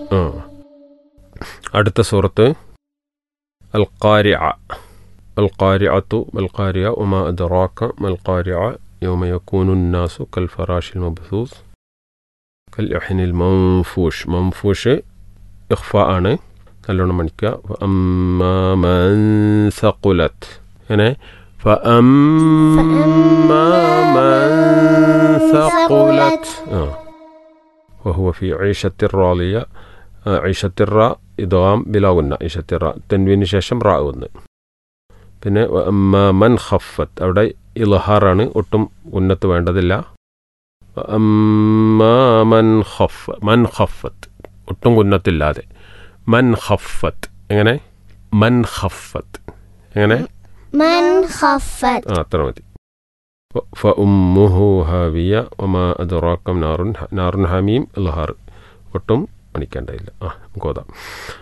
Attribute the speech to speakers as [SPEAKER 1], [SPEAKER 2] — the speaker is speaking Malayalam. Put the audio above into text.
[SPEAKER 1] ആ അടുത്ത സൂറത്ത് അൽ ഖാരിഅ അൽ ഖാരിഅത്തു മൽ ഖാരിഅ ഉമാ അദ്റാക മൽ ഖാരിഅ യൗമ യകൂനു الناس كالفراش المبثوث كالإحن المنفوش منفوش ഇഖ്ഫ ആണ് നല്ലോണം മണിക്കുക അമ്മാ മൻ സഖുലത് അങ്ങനെ فأما من ثقلت آه. وهو في عيشة راضية آه، عيشة الراء إدغام بلا غنة عيشة الراء تنوين ശേഷം റാ വന്ന് പിന്നെ അമ്മ മൻ ഖഫത്ത് അവിടെ ഇലഹാറാണ് ഒട്ടും ഉന്നത്ത് വേണ്ടതില്ല അമ്മ മൻ ഖഫ് മൻ ഖഫത്ത് ഒട്ടും ഉന്നത്തില്ലാതെ മൻ ഖഫത്ത് എങ്ങനെ മൻ ഖഫത്ത് എങ്ങനെ
[SPEAKER 2] من خفت
[SPEAKER 1] ആ അത്ര മതി ഫഉമ്മുഹു ഹാവിയ ഒമാ അദറാക്കം നാറുൻ നാറുൻ ഹമീം ഇൽഹാർ ഒട്ടും മണിക്കേണ്ടതില്ല ആ നമുക്ക് ഓതാം